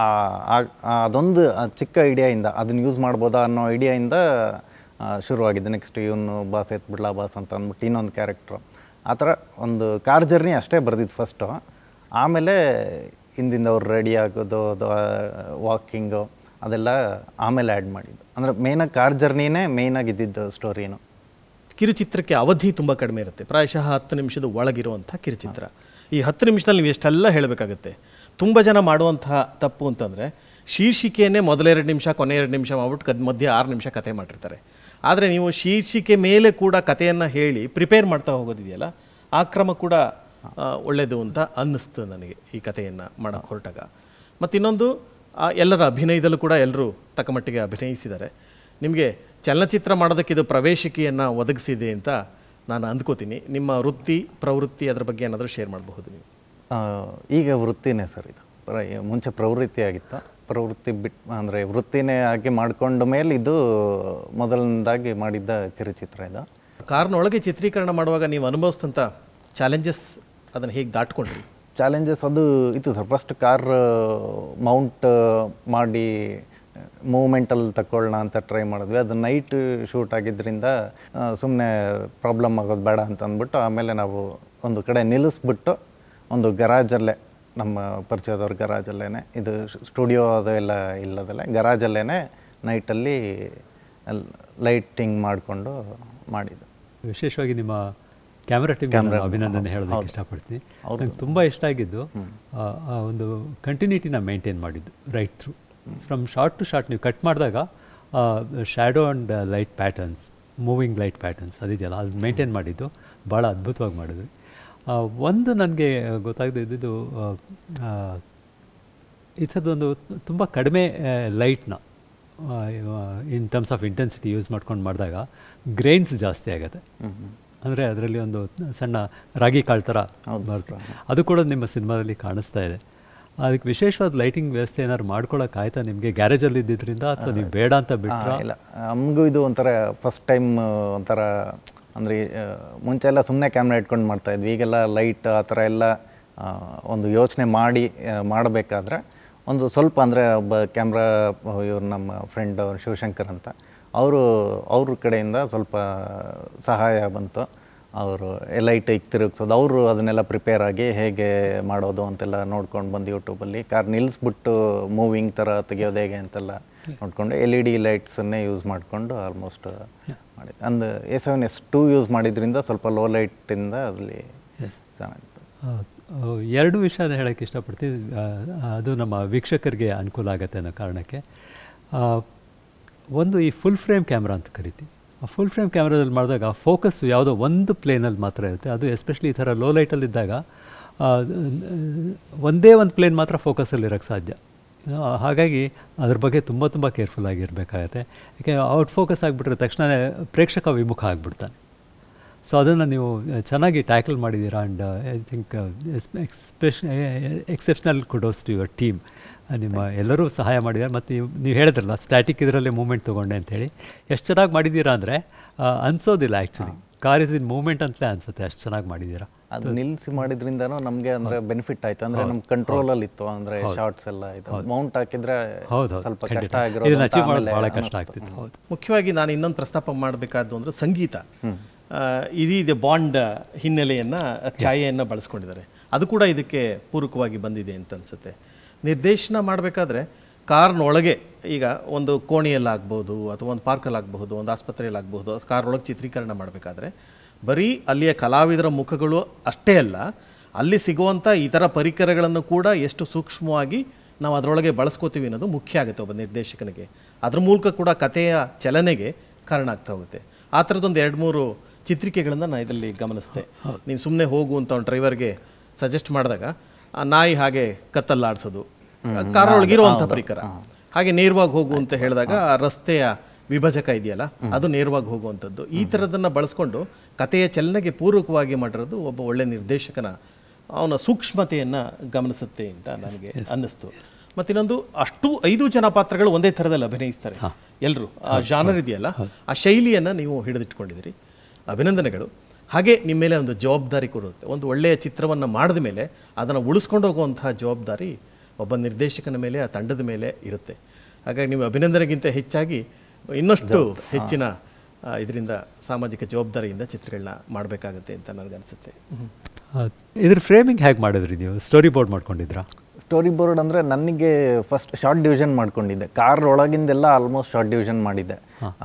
ಅದೊಂದು ಆ ಚಿಕ್ಕ ಐಡಿಯಾಯಿಂದ ಅದನ್ನು ಯೂಸ್ ಮಾಡ್ಬೋದಾ ಅನ್ನೋ ಐಡಿಯಾಯಿಂದ ಶುರುವಾಗಿದೆ ನೆಕ್ಸ್ಟ್ ಇವನು ಬಾಸ್ ಎತ್ಬಿಡ್ಲಾ ಬಾಸ್ ಅಂತ ಅಂದ್ಬಿಟ್ಟು ಇನ್ನೊಂದು ಕ್ಯಾರೆಕ್ಟ್ರು ಆ ಥರ ಒಂದು ಕಾರ್ ಜರ್ನಿ ಅಷ್ಟೇ ಬರೆದಿದ್ದು ಫಸ್ಟು ಆಮೇಲೆ ಹಿಂದಿಂದ ಅವ್ರು ರೆಡಿ ಆಗೋದು ಅದು ವಾಕಿಂಗು ಅದೆಲ್ಲ ಆಮೇಲೆ ಆ್ಯಡ್ ಮಾಡಿದ್ದು ಅಂದರೆ ಮೇಯ್ನಾಗಿ ಕಾರ್ ಜರ್ನಿನೇ ಮೇಯ್ನಾಗಿ ಇದ್ದಿದ್ದು ಸ್ಟೋರಿನು ಕಿರುಚಿತ್ರಕ್ಕೆ ಅವಧಿ ತುಂಬ ಕಡಿಮೆ ಇರುತ್ತೆ ಪ್ರಾಯಶಃ ಹತ್ತು ನಿಮಿಷದ ಒಳಗಿರುವಂಥ ಕಿರುಚಿತ್ರ ಈ ಹತ್ತು ನಿಮಿಷದಲ್ಲಿ ನೀವು ಎಷ್ಟೆಲ್ಲ ಹೇಳಬೇಕಾಗುತ್ತೆ ತುಂಬ ಜನ ಮಾಡುವಂತಹ ತಪ್ಪು ಅಂತಂದರೆ ಶೀರ್ಷಿಕೆಯನ್ನೇ ಮೊದಲೆರಡು ನಿಮಿಷ ಕೊನೆ ಎರಡು ನಿಮಿಷ ಮಾಡ್ಬಿಟ್ಟು ಕದ್ ಮಧ್ಯೆ ಆರು ನಿಮಿಷ ಕತೆ ಮಾಡಿರ್ತಾರೆ ಆದರೆ ನೀವು ಶೀರ್ಷಿಕೆ ಮೇಲೆ ಕೂಡ ಕಥೆಯನ್ನು ಹೇಳಿ ಪ್ರಿಪೇರ್ ಮಾಡ್ತಾ ಹೋಗೋದಿದೆಯಲ್ಲ ಆ ಕ್ರಮ ಕೂಡ ಆ, ಒಳ್ಳೆಯದು ಅಂತ ಅನ್ನಿಸ್ತು ನನಗೆ ಈ ಕಥೆಯನ್ನು ಮಾಡೋಕ್ಕೆ ಹೊರಟಾಗ ಮತ್ತು ಇನ್ನೊಂದು ಆ, ಎಲ್ಲರ ಅಭಿನಯದಲ್ಲೂ ಕೂಡ ಎಲ್ಲರೂ ತಕ್ಕಮಟ್ಟಿಗೆ ಅಭಿನಯಿಸಿದ್ದಾರೆ ನಿಮಗೆ ಚಲನಚಿತ್ರ ಮಾಡೋದಕ್ಕೆ ಇದು ಪ್ರವೇಶಿಕೆಯನ್ನು ಒದಗಿಸಿದೆ ಅಂತ ನಾನು ಅಂದ್ಕೋತೀನಿ ನಿಮ್ಮ ವೃತ್ತಿ ಪ್ರವೃತ್ತಿ ಅದರ ಬಗ್ಗೆ ಏನಾದರೂ ಶೇರ್ ಮಾಡಬಹುದು ನೀವು ಆ, ಈಗ ವೃತ್ತಿನೇ ಸರ್ ಇದು ಪ್ರ- ಮುಂಚೆ ಪ್ರವೃತ್ತಿ ಆಗಿತ್ತು ಪ್ರವೃತ್ತಿ ಬಿಟ್ ಅಂದರೆ ವೃತ್ತಿನೇ ಆಗಿ ಮಾಡ್ಕೊಂಡ ಮೇಲೆ ಇದು ಮೊದಲನೇದಾಗಿ ಮಾಡಿದ್ದ ಕಿರುಚಿತ್ರ ಇದು ಕಾರ್ನೊಳಗೆ ಚಿತ್ರೀಕರಣ ಮಾಡುವಾಗ ನೀವು ಅನುಭವಿಸಿದಂಥ ಚಾಲೆಂಜಸ್ ಅದನ್ನು ಹೇಗೆ ದಾಟ್ಕೊಂಡ್ರಿ ಚಾಲೆಂಜಸ್ ಅದು ಇತ್ತು ಸರ್ ಫಸ್ಟ್ ಕಾರ್ ಮೌಂಟ್ ಮಾಡಿ ಮೂಮೆಂಟಲ್ಲಿ ತಗೊಳ್ಳೋಣ ಅಂತ ಟ್ರೈ ಮಾಡಿದ್ವಿ ಅದು ನೈಟ್ ಶೂಟ್ ಆಗಿದ್ದರಿಂದ ಸುಮ್ಮನೆ ಪ್ರಾಬ್ಲಮ್ ಆಗೋದು ಬೇಡ ಅಂತ ಅಂದ್ಬಿಟ್ಟು ಆಮೇಲೆ ನಾವು ಒಂದು ಕಡೆ ನಿಲ್ಲಿಸ್ಬಿಟ್ಟು ಒಂದು ಗರಾಜಲ್ಲೇ ನಮ್ಮ ಪರಿಚಯದವ್ರ ಗರಾಜಲ್ಲೇ ಇದು ಸ್ಟುಡಿಯೋ ಅದು ಎಲ್ಲ ಇಲ್ಲದಲ್ಲೇ ಗರಾಜಲ್ಲೇ ನೈಟಲ್ಲಿ ಲೈಟಿಂಗ್ ಮಾಡಿಕೊಂಡು ಮಾಡಿದ್ದು ವಿಶೇಷವಾಗಿ ನಿಮ್ಮ ಕ್ಯಾಮ್ರಾ ಟೀಮ್ Camera, ಅಭಿನಂದನೆ ಹೌದು, ಹೇಳೋದಕ್ಕೆ ಹೌದು. ಇಷ್ಟಪಡ್ತೀನಿ ಹೌದು. ನಂಗೆ ತುಂಬ ಇಷ್ಟ ಆಗಿದ್ದು ಆ, ಆ ಒಂದು ಕಂಟಿನ್ಯೂಟಿನ ಮೇಂಟೈನ್ ಮಾಡಿದ್ದು right through from shot to shot ನೀವು ಕಟ್ ಮಾಡಿದಾಗ shadow and light patterns moving light patterns ಅದಿದೆಯಲ್ಲ ಅದು ಮೇಂಟೈನ್ ಮಾಡಿದ್ದು ಭಾಳ ಅದ್ಭುತವಾಗಿ ಮಾಡಿದ್ವಿ ಆ, ಒಂದು ನನಗೆ ಗೊತ್ತಾಗದೆ ಇದ್ದಿದ್ದು ಆ, ಆ, ಈ ಥರದೊಂದು ತುಂಬ ಕಡಿಮೆ ಲೈಟ್ನ in terms of intensity use ಮಾಡ್ಕೊಂಡು ಮಾಡಿದಾಗ ಗ್ರೈನ್ಸ್ ಜಾಸ್ತಿ ಆಗುತ್ತೆ ಅಂದರೆ ಅದರಲ್ಲಿ ಒಂದು ಸಣ್ಣ ರಾಗಿ ಕಾಳು ಥರ ಬರುತ್ತೆ ಅದು ಕೂಡ ನಿಮ್ಮ ಸಿನಿಮಾದಲ್ಲಿ ಕಾಣಿಸ್ತಾ ಇದೆ ಅದಕ್ಕೆ ವಿಶೇಷವಾದ ಲೈಟಿಂಗ್ ವ್ಯವಸ್ಥೆ ಏನಾದ್ರು ಮಾಡ್ಕೊಳಕ್ಕಾಯ್ತಾ ನಿಮಗೆ ಗ್ಯಾರೇಜಲ್ಲಿ ಇದ್ದಿದ್ರಿಂದ ಅಥವಾ ನೀವು ಬೇಡ ಅಂತ ಬಿಟ್ರ ಆ, ಇಲ್ಲ ನಮಗೂ ಇದು ಒಂಥರ ಫಸ್ಟ್ ಟೈಮ್ ಒಂಥರ ಅಂದರೆ ಮುಂಚೆ ಎಲ್ಲ ಸುಮ್ಮನೆ ಕ್ಯಾಮ್ರಾ ಇಟ್ಕೊಂಡು ಮಾಡ್ತಾ ಇದ್ವಿ ಈಗೆಲ್ಲ ಲೈಟ್ ಆ ಥರ ಎಲ್ಲ ಆ, ಒಂದು ಯೋಚನೆ ಮಾಡಿ ಮಾಡಬೇಕಾದ್ರೆ ಒಂದು ಸ್ವಲ್ಪ ಅಂದರೆ ಒಬ್ಬ ಕ್ಯಾಮ್ರಾ ಇವ್ರು ನಮ್ಮ ಫ್ರೆಂಡ್ ಅವ್ರು ಶಿವಶಂಕರ್ ಅಂತ ಅವರು ಅವ್ರ ಕಡೆಯಿಂದ ಸ್ವಲ್ಪ ಸಹಾಯ ಬಂತು ಅವರು ಲೈಟ್ ಈಗ ತಿರುಗಿಸೋದು ಅವರು ಅದನ್ನೆಲ್ಲ ಪ್ರಿಪೇರ್ ಆಗಿ ಹೇಗೆ ಮಾಡೋದು ಅಂತೆಲ್ಲ ನೋಡ್ಕೊಂಡು ಬಂದು ಯೂಟ್ಯೂಬಲ್ಲಿ ಕಾರ್ ನಿಲ್ಲಿಸ್ಬಿಟ್ಟು ಮೂವಿಂಗ್ ಥರ ತೆಗಿಯೋದು ಹೇಗೆ ಅಂತೆಲ್ಲ ನೋಡಿಕೊಂಡು ಎಲ್ ಇ ಡಿ ಲೈಟ್ಸನ್ನೇ ಯೂಸ್ ಮಾಡಿಕೊಂಡು ಆಲ್ಮೋಸ್ಟ್ ಮಾಡಿದ್ದು ಅಂದು A seven S two use ಮಾಡಿದ್ರಿಂದ ಸ್ವಲ್ಪ ಲೋ ಲೈಟಿಂದ ಅಲ್ಲಿ ಚೆನ್ನಾಗಿತ್ತು ಎರಡು ವಿಷಯನ ಹೇಳೋಕ್ಕೆ ಇಷ್ಟಪಡ್ತೀನಿ ಆ, ಅದು ನಮ್ಮ ವೀಕ್ಷಕರಿಗೆ ಅನುಕೂಲ ಆಗುತ್ತೆ ಅನ್ನೋ ಕಾರಣಕ್ಕೆ ಆ, ಒಂದು ಈ ಫುಲ್ ಫ್ರೇಮ್ ಕ್ಯಾಮ್ರಾ ಅಂತ ಕರಿತೀವಿ ಆ ಫುಲ್ ಫ್ರೇಮ್ ಕ್ಯಾಮ್ರಾದಲ್ಲಿ ಮಾಡಿದಾಗ ಫೋಕಸ್ ಯಾವುದೋ ಒಂದು ಪ್ಲೇನಲ್ಲಿ ಮಾತ್ರ ಇರುತ್ತೆ ಅದು ಎಸ್ಪೆಷಲಿ ಈ ಥರ ಲೋ ಲೈಟಲ್ಲಿದ್ದಾಗ ಆ, ಒಂದೇ ಒಂದು ಪ್ಲೇನ್ ಮಾತ್ರ ಫೋಕಸಲ್ಲಿ ಇರೋಕ್ಕೆ ಸಾಧ್ಯ ಆ, ಹಾಗಾಗಿ ಅದ್ರ ಬಗ್ಗೆ ತುಂಬ ತುಂಬ ಕೇರ್ಫುಲ್ ಆಗಿರಬೇಕಾಗತ್ತೆ ಯಾಕೆ ಔಟ್ ಫೋಕಸ್ ಆಗಿಬಿಟ್ರೆ ತಕ್ಷಣ ಪ್ರೇಕ್ಷಕ ವಿಮುಖ ಆಗಿಬಿಡ್ತಾನೆ ಸೊ ಅದನ್ನು ನೀವು ಚೆನ್ನಾಗಿ ಟ್ಯಾಕಲ್ ಮಾಡಿದ್ದೀರಾ ಆ್ಯಂಡ್ ಐ ಥಿಂಕ್ ಎಕ್ಸ್ಪೆಷ exceptional kudos to your team ನಿಮ್ಮ ಎಲ್ಲರೂ ಸಹಾಯ ಮಾಡಿದ್ದಾರೆ ಮತ್ತು ನೀವು ನೀವು ಹೇಳಿದ್ರಲ್ಲ ಸ್ಟ್ಯಾಟಿಕ್ ಇದರಲ್ಲೇ ಮೂಮೆಂಟ್ ತೊಗೊಂಡೆ ಅಂತೇಳಿ ಎಷ್ಟು ಚೆನ್ನಾಗಿ ಮಾಡಿದ್ದೀರಾ ಅಂದರೆ ಅನ್ಸೋದಿಲ್ಲ actually car is in movement ಅಂತಲೇ ಅನ್ಸುತ್ತೆ ಅಷ್ಟು ಚೆನ್ನಾಗಿ ಮಾಡಿದ್ದೀರಾ ಅದು ನಿಲ್ಲಿಸಿ ಮಾಡಿದ್ರಿಂದನೂ ನಮಗೆ ಅಂದ್ರೆ ಬೆನಿಫಿಟ್ ಆಯ್ತು ಅಂದ್ರೆ ನಮ್ಮ ಕಂಟ್ರೋಲ್ ಅಲ್ಲಿ ಇತ್ತು ಅಂದ್ರೆ ಶಾರ್ಟ್ಸ್ ಎಲ್ಲ ಇದು ಮೌಂಟ್ ಹಾಕಿದ್ರೆ ಹೌದು, ಹೌದು, ಸ್ವಲ್ಪ ಖಂಡಿತ. ಕಷ್ಟ ಆಗಿರೋದು ಇದನ್ನ ಅಂತ achieve ಮಾಡೋದು ಆಮೇಲೆ ಬಹಳ ಕಷ್ಟ ಅನ್ನಿಸ್ತು. ಆಗ್ತಿತ್ತು, ಹೌದು. ಮುಖ್ಯವಾಗಿ ನಾನು ಇನ್ನೊಂದು ಪ್ರಸ್ತಾಪ ಮಾಡಬೇಕಾದ್ದು ಅಂದರೆ ಸಂಗೀತ ಆ, ಇದೀದೆ ಬಾಂಡ್ ಹಿನ್ನೆಲೆಯನ್ನು ಛಾಯೆಯನ್ನು ಬಳಸ್ಕೊಂಡಿದ್ದಾರೆ ಅದು ಕೂಡ ಇದಕ್ಕೆ ಪೂರಕವಾಗಿ ಬಂದಿದೆ ಅಂತ ಅನಿಸುತ್ತೆ ನಿರ್ದೇಶನ ಮಾಡಬೇಕಾದ್ರೆ ಕಾರ್ನೊಳಗೆ ಈಗ ಒಂದು ಕೋಣೆಯಲ್ಲಾಗ್ಬೋದು ಅಥವಾ ಒಂದು ಪಾರ್ಕಲ್ಲಾಗಬಹುದು ಒಂದು ಆಸ್ಪತ್ರೆಯಲ್ಲಾಗಬಹುದು ಕಾರ್ನೊಳಗೆ ಚಿತ್ರೀಕರಣ ಮಾಡಬೇಕಾದ್ರೆ ಬರೀ ಅಲ್ಲಿಯ ಕಲಾವಿದರ ಮುಖಗಳು ಅಷ್ಟೇ ಅಲ್ಲ ಅಲ್ಲಿ ಸಿಗುವಂಥ ಇತರ ಪರಿಕರಗಳನ್ನು ಕೂಡ ಎಷ್ಟು ಸೂಕ್ಷ್ಮವಾಗಿ ನಾವು ಅದರೊಳಗೆ ಬಳಸ್ಕೋತೀವಿ ಅನ್ನೋದು ಮುಖ್ಯ ಆಗುತ್ತೆ ಒಬ್ಬ ನಿರ್ದೇಶಕನಿಗೆ ಅದ್ರ ಮೂಲಕ ಕೂಡ ಕಥೆಯ ಚಲನೆಗೆ ಕಾರಣ ಆಗ್ತಾ ಹೋಗುತ್ತೆ ಆ ಥರದೊಂದು ಎರಡು ಮೂರು ಚಿತ್ರಿಕೆಗಳನ್ನು ನಾನು ಇದರಲ್ಲಿ ಗಮನಿಸಿದೆ ನೀವು ಸುಮ್ಮನೆ ಹೋಗು ಅಂತ ಒಂದು ಡ್ರೈವರ್ಗೆ ಸಜೆಸ್ಟ್ ಮಾಡಿದಾಗ ಆ ನಾಯಿ ಹಾಗೆ ಕತ್ತಲ್ಲಾಡಿಸೋದು ಕಾರೊಳಗಿರುವಂಥ ಪರಿಕರ ಹಾಗೆ ನೇರವಾಗಿ ಹೋಗು ಅಂತ ಹೇಳಿದಾಗ ಆ ರಸ್ತೆಯ ವಿಭಜಕ ಇದೆಯಲ್ಲ ಅದು ನೇರವಾಗಿ ಹೋಗುವಂಥದ್ದು ಈ ಥರದನ್ನು ಬಳಸ್ಕೊಂಡು ಕಥೆಯ ಚಲನೆಗೆ ಪೂರಕವಾಗಿ ಮಾಡಿರೋದು ಒಬ್ಬ ಒಳ್ಳೆ ನಿರ್ದೇಶಕನ ಅವನ ಸೂಕ್ಷ್ಮತೆಯನ್ನು ಗಮನಿಸುತ್ತೆ ಅಂತ ನನಗೆ ಅನ್ನಿಸ್ತು ಮತ್ತಿನ್ನೊಂದು ಅಷ್ಟು ಐದು ಜನ ಪಾತ್ರಗಳು ಒಂದೇ ಥರದಲ್ಲಿ ಅಭಿನಯಿಸ್ತಾರೆ ಎಲ್ಲರೂ ಆ ಜಾನರ್ ಇದೆಯಲ್ಲ ಆ ಶೈಲಿಯನ್ನು ನೀವು ಹಿಡಿದಿಟ್ಕೊಂಡಿದ್ದೀರಿ ಅಭಿನಂದನೆಗಳು ಹಾಗೆ ನಿಮ್ಮ ಮೇಲೆ ಒಂದು ಜವಾಬ್ದಾರಿ ಕೊಡುತ್ತೆ ಒಂದು ಒಳ್ಳೆಯ ಚಿತ್ರವನ್ನು ಮಾಡಿದ ಮೇಲೆ ಅದನ್ನು ಉಳಿಸ್ಕೊಂಡು ಹೋಗುವಂತಹ ಜವಾಬ್ದಾರಿ ಒಬ್ಬ ನಿರ್ದೇಶಕನ ಮೇಲೆ ಆ ತಂಡದ ಮೇಲೆ ಇರುತ್ತೆ ಹಾಗಾಗಿ ನೀವು ಅಭಿನಂದನೆಗಿಂತ ಹೆಚ್ಚಾಗಿ ಇನ್ನಷ್ಟು ಹೆಚ್ಚಿನ ಇದರಿಂದ ಸಾಮಾಜಿಕ ಜವಾಬ್ದಾರಿಯಿಂದ ಚಿತ್ರಗಳನ್ನ ಮಾಡಬೇಕಾಗತ್ತೆ ಅಂತ ನನಗನ್ಸುತ್ತೆ ಇದ್ರ ಫ್ರೇಮಿಂಗ್ ಹೇಗೆ ಮಾಡಿದ್ರಿ ನೀವು ಸ್ಟೋರಿ ಬೋರ್ಡ್ ಮಾಡ್ಕೊಂಡಿದ್ರಾ ಸ್ಟೋರಿ ಬೋರ್ಡ್ ಅಂದರೆ ನನಗೆ ಫಸ್ಟ್ ಶಾರ್ಟ್ ಡಿವಿಷನ್ ಮಾಡ್ಕೊಂಡಿದ್ದೆ ಕಾರ್ ಒಳಗಿಂದೆಲ್ಲ ಆಲ್ಮೋಸ್ಟ್ ಶಾರ್ಟ್ ಡಿವಿಷನ್ ಮಾಡಿದ್ದೆ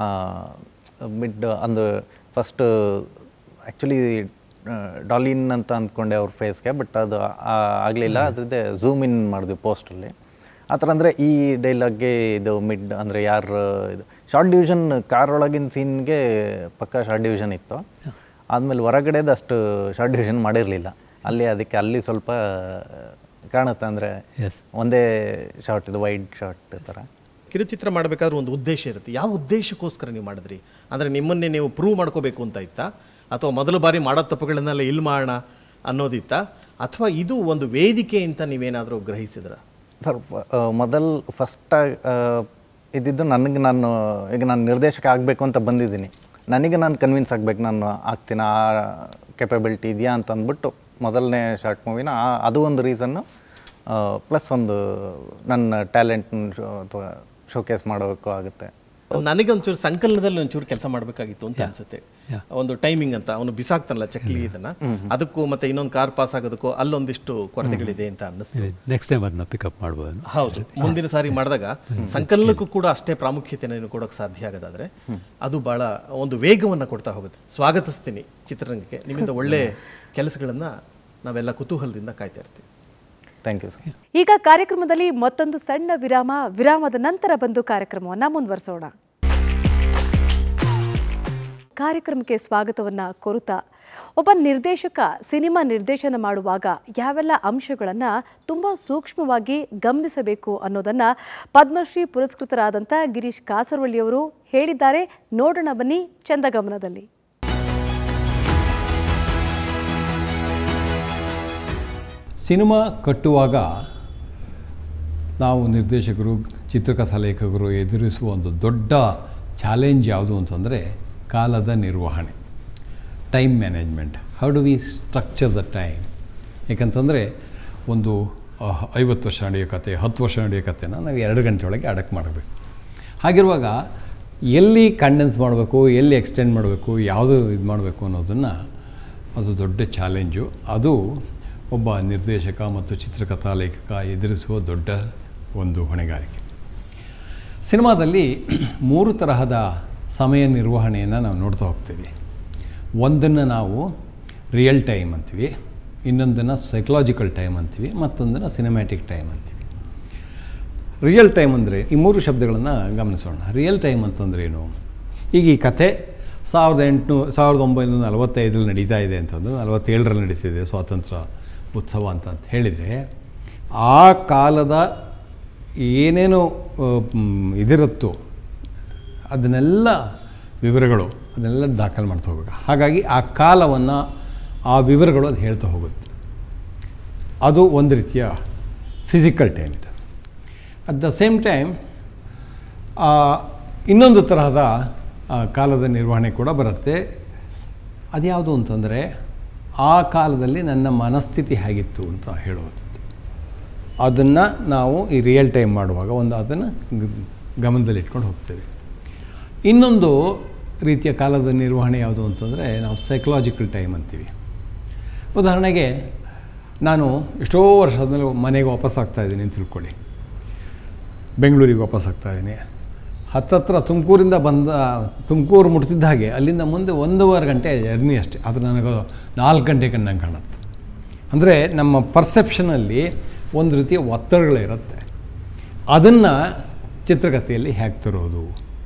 ಮಿಡ್ ಅಂದು ಫಸ್ಟ್ ಆ್ಯಕ್ಚುಲಿ ಡಾಲಿನ್ ಅಂತ ಅಂದ್ಕೊಂಡೆ ಅವ್ರ ಫೇಸ್ಗೆ ಬಟ್ ಅದು ಆಗಲಿಲ್ಲ ಅದ್ರದ್ದೇ ಝೂಮ್ ಇನ್ ಮಾಡಿದ್ವಿ ಪೋಸ್ಟಲ್ಲಿ ಆ ಥರ ಅಂದರೆ ಈ ಡೈಲಾಗ್ಗೆ ಇದು ಮಿಡ್ ಅಂದರೆ ಯಾರು ಇದು ಶಾರ್ಟ್ ಡಿವಿಷನ್ ಕಾರ್ ಒಳಗಿನ ಸೀನ್ಗೆ ಪಕ್ಕ ಶಾರ್ಟ್ ಡಿವಿಷನ್ ಇತ್ತು ಆದಮೇಲೆ ಹೊರಗಡೆದು ಅಷ್ಟು ಶಾರ್ಟ್ ಡಿವಿಷನ್ ಮಾಡಿರಲಿಲ್ಲ ಅಲ್ಲಿ ಅದಕ್ಕೆ ಅಲ್ಲಿ ಸ್ವಲ್ಪ ಕಾಣುತ್ತೆ ಅಂದರೆ ಒಂದೇ ಶಾರ್ಟ್ ಇದು ವೈಡ್ ಶಾರ್ಟ್ ಥರ ಕಿರುಚಿತ್ರ ಮಾಡಬೇಕಾದ್ರೆ ಒಂದು ಉದ್ದೇಶ ಇರುತ್ತೆ ಯಾವ ಉದ್ದೇಶಕ್ಕೋಸ್ಕರ ನೀವು ಮಾಡಿದ್ರಿ ಅಂದರೆ ನಿಮ್ಮನ್ನೇ ನೀವು ಪ್ರೂವ್ ಮಾಡ್ಕೋಬೇಕು ಅಂತ ಇತ್ತಾ ಅಥವಾ ಮೊದಲ ಬಾರಿ ಮಾಡೋ ತಪ್ಪುಗಳನ್ನೆಲ್ಲ ಇಲ್ಲಿ ಮಾಡೋಣ ಅನ್ನೋದಿತ್ತ ಅಥವಾ ಇದು ಒಂದು ವೇದಿಕೆ ಅಂತ ನೀವೇನಾದರೂ ಗ್ರಹಿಸಿದ್ರ ಸರ್ ಮೊದಲು ಫಸ್ಟ್ ಇದ್ದಿದ್ದು ನನಗೆ ನಾನು ಈಗ ನಾನು ನಿರ್ದೇಶಕ ಆಗಬೇಕು ಅಂತ ಬಂದಿದ್ದೀನಿ ನನಗೆ ನಾನು ಕನ್ವಿನ್ಸ್ ಆಗ್ಬೇಕು ನಾನು ಆಗ್ತೀನಿ ಆ ಕೆಪಬಿಲಿಟಿ ಇದೆಯಾ ಅಂತ ಅಂದ್ಬಿಟ್ಟು ಮೊದಲನೇ ಶಾರ್ಟ್ ಮೂವಿನ ಅದು ಒಂದು ರೀಸನ್ನು ಪ್ಲಸ್ ಒಂದು ನನ್ನ ಟ್ಯಾಲೆಂಟ್ ಅಥವಾ ಶೋಕೇಸ್ ಮಾಡೋಕ್ಕೂ ಆಗುತ್ತೆ ನನಗೊಂಚೂರು ಸಂಕಲನದಲ್ಲಿ ಒಂಚೂರು ಕೆಲಸ ಮಾಡಬೇಕಾಗಿತ್ತು ಅಂತ ಅನ್ಸುತ್ತೆ ಒಂದು ಟೈಮಿಂಗ್ ಅಂತ ಅವನು ಬಿಸಾಕ್ತಾನಲ್ಲ ಚಕ್ಲಿ ಇದನ್ನ ಅದಕ್ಕೂ ಮತ್ತೆ ಇನ್ನೊಂದು ಕಾರ್ ಪಾಸ್ ಆಗೋದಕ್ಕೂ ಅಲ್ಲೊಂದಿಷ್ಟು ಕೊರತೆಗಳಿದೆ ಅಂತ ಅನ್ನಿಸ್ತು ನೆಕ್ಸ್ಟ್ ಟೈಮ್ ಅದನ್ನ ಪಿಕಪ್ ಮಾಡ್ಬೋದು ಹೌದು ಮುಂದಿನ ಸಾರಿ ಮಾಡಿದಾಗ ಸಂಕಲನಕ್ಕೂ ಕೂಡ ಅಷ್ಟೇ ಪ್ರಾಮುಖ್ಯತೆಯನ್ನು ಕೊಡೋಕೆ ಸಾಧ್ಯ ಆಗೋದಾದ್ರೆ ಅದು ಬಹಳ ಒಂದು ವೇಗವನ್ನು ಕೊಡ್ತಾ ಹೋಗುತ್ತೆ ಸ್ವಾಗತಿಸ್ತೀನಿ ಚಿತ್ರರಂಗಕ್ಕೆ ನಿಮ್ಮಿಂದ ಒಳ್ಳೆ ಕೆಲಸಗಳನ್ನ ನಾವೆಲ್ಲ ಕುತೂಹಲದಿಂದ ಕಾಯ್ತಾ ಇರ್ತೀವಿ ಥ್ಯಾಂಕ್ ಯು ಸರ್ ಈಗ ಕಾರ್ಯಕ್ರಮದಲ್ಲಿ ಮತ್ತೊಂದು ಸಣ್ಣ ವಿರಾಮ ವಿರಾಮದ ನಂತರ ಬಂದು ಕಾರ್ಯಕ್ರಮವನ್ನು ಮುಂದುವರಿಸೋಣ ಕಾರ್ಯಕ್ರಮಕ್ಕೆ ಸ್ವಾಗತವನ್ನ ಕೋರುತ್ತಾ ಒಬ್ಬ ನಿರ್ದೇಶಕ ಸಿನಿಮಾ ನಿರ್ದೇಶನ ಮಾಡುವಾಗ ಯಾವೆಲ್ಲ ಅಂಶಗಳನ್ನು ತುಂಬ ಸೂಕ್ಷ್ಮವಾಗಿ ಗಮನಿಸಬೇಕು ಅನ್ನೋದನ್ನ ಪದ್ಮಶ್ರೀ ಪುರಸ್ಕೃತರಾದಂಥ ಗಿರೀಶ್ ಕಾಸರವಳ್ಳಿಯವರು ಹೇಳಿದ್ದಾರೆ ನೋಡೋಣ ಬನ್ನಿ ಚಂದಗಮನದಲ್ಲಿ ಸಿನಿಮಾ ಕಟ್ಟುವಾಗ ನಾವು ನಿರ್ದೇಶಕರು ಚಿತ್ರಕಥಾ ಲೇಖಕರು ಎದುರಿಸುವ ಒಂದು ದೊಡ್ಡ ಚಾಲೆಂಜ್ ಯಾವುದು ಅಂತಂದರೆ ಕಾಲದ ನಿರ್ವಹಣೆ time management how do we structure the time ಯಾಕಂತಂದರೆ ಒಂದು ಅಹ್, ಐವತ್ತು ವರ್ಷ ನಡೆಯೋ ಕತೆ ಹತ್ತು ವರ್ಷ ನಡೆಯೋ ಕತೆನ ನಾವು ಎರಡು ಗಂಟೆ ಒಳಗೆ ಅಡಕ್ ಮಾಡಬೇಕು ಹಾಗಿರುವಾಗ ಎಲ್ಲಿ ಕಂಡೆನ್ಸ್ ಮಾಡಬೇಕು ಎಲ್ಲಿ ಎಕ್ಸ್ಟೆಂಡ್ ಮಾಡಬೇಕು ಯಾವುದು ಇದು ಮಾಡಬೇಕು ಅನ್ನೋದನ್ನು ಅದು ದೊಡ್ಡ ಚಾಲೆಂಜು ಅದು ಒಬ್ಬ ನಿರ್ದೇಶಕ ಮತ್ತು ಚಿತ್ರಕಥಾ ಲೇಖಕ ಎದುರಿಸುವ ದೊಡ್ಡ ಒಂದು ಹೊಣೆಗಾರಿಕೆ ಸಿನಿಮಾದಲ್ಲಿ ಮೂರು ತರಹದ ಸಮಯ ನಿರ್ವಹಣೆಯನ್ನು ನಾವು ನೋಡ್ತಾ ಹೋಗ್ತೀವಿ ಒಂದನ್ನು ನಾವು ರಿಯಲ್ ಟೈಮ್ ಅಂತೀವಿ ಇನ್ನೊಂದನ್ನು ಸೈಕಲಾಜಿಕಲ್ ಟೈಮ್ ಅಂತೀವಿ ಮತ್ತೊಂದನ್ನು ಸಿನಿಮ್ಯಾಟಿಕ್ ಟೈಮ್ ಅಂತೀವಿ ರಿಯಲ್ ಟೈಮ್ ಅಂದರೆ ಈ ಮೂರು ಶಬ್ದಗಳನ್ನು ಗಮನಿಸೋಣ ರಿಯಲ್ ಟೈಮ್ ಅಂತಂದ್ರೆ ಏನು ಈಗ ಈ ಕಥೆ ಸಾವಿರದ ಎಂಟುನೂರು ಸಾವಿರದ ಒಂಬೈನೂರ ನಲವತ್ತೈದರಲ್ಲಿ ನಡೀತಾ ಇದೆ ಅಂತಂದ್ರೆ ನಲವತ್ತೇಳರಲ್ಲಿ ನಡೀತಿದೆ ಸ್ವಾತಂತ್ರ್ಯ ಉತ್ಸವ ಅಂತ ಅಂತ ಹೇಳಿದರೆ ಆ ಕಾಲದ ಏನೇನು ಆ, ಮ್, ಇದಿರುತ್ತೋ ಅದನ್ನೆಲ್ಲ ವಿವರಗಳು ಅದನ್ನೆಲ್ಲ ದಾಖಲು ಮಾಡ್ತಾ ಹೋಗ್ಬೇಕು ಹಾಗಾಗಿ ಆ ಕಾಲವನ್ನು ಆ ವಿವರಗಳು ಅದು ಹೇಳ್ತಾ ಹೋಗುತ್ತೆ ಅದು ಒಂದು ರೀತಿಯ ಫಿಸಿಕಲ್ ಟೈಮ್ ಇದೆ ಅಟ್ ದ ಸೇಮ್ ಟೈಮ್ ಇನ್ನೊಂದು ತರಹದ ಆ, ಕಾಲದ ನಿರ್ವಹಣೆ ಕೂಡ ಬರುತ್ತೆ ಅದ್ಯಾವುದು ಅಂತಂದರೆ ಆ ಕಾಲದಲ್ಲಿ ನನ್ನ ಮನಸ್ಥಿತಿ ಹೇಗಿತ್ತು ಅಂತ ಹೇಳೋದು ಅದನ್ನು ನಾವು ಈ ರಿಯಲ್ ಟೈಮ್ ಮಾಡುವಾಗ ಒಂದು ಅದನ್ನು ಗಮನದಲ್ಲಿ ಇಟ್ಕೊಂಡು ಹೋಗ್ತೇವೆ ಇನ್ನೊಂದು ರೀತಿಯ ಕಾಲದ ನಿರ್ವಹಣೆ ಯಾವುದು ಅಂತಂದರೆ ನಾವು ಸೈಕಲಾಜಿಕಲ್ ಟೈಮ್ ಅಂತೀವಿ ಉದಾಹರಣೆಗೆ ನಾನು ಎಷ್ಟೋ ವರ್ಷ ಆದಮೇಲೆ ಮನೆಗೆ ವಾಪಸ್ ಆಗ್ತಾ ಇದ್ದೀನಿ ಅಂತ ತಿಳ್ಕೊಳ್ಳಿ ಬೆಂಗಳೂರಿಗೆ ವಾಪಸ್ ಆಗ್ತಾ ಇದ್ದೀನಿ ಹತ್ತತ್ರ ತುಮಕೂರಿಂದ ಬಂದ ತುಮಕೂರು ಮುಟ್ತಿದ್ದ ಹಾಗೆ ಅಲ್ಲಿಂದ ಮುಂದೆ ಒಂದೂವರೆ ಗಂಟೆ ಜರ್ನಿ ಅಷ್ಟೇ ಅದು ನನಗೆ ನಾಲ್ಕು ಗಂಟೆ ಕಂಡಂಗೆ ಕಾಣುತ್ತೆ ಅಂದರೆ ನಮ್ಮ ಪರ್ಸೆಪ್ಷನಲ್ಲಿ ಒಂದು ರೀತಿಯ ಒತ್ತಡಗಳಿರುತ್ತೆ ಅದನ್ನು ಚಿತ್ರಕಥೆಯಲ್ಲಿ ಹೇಗೆ ತರೋದು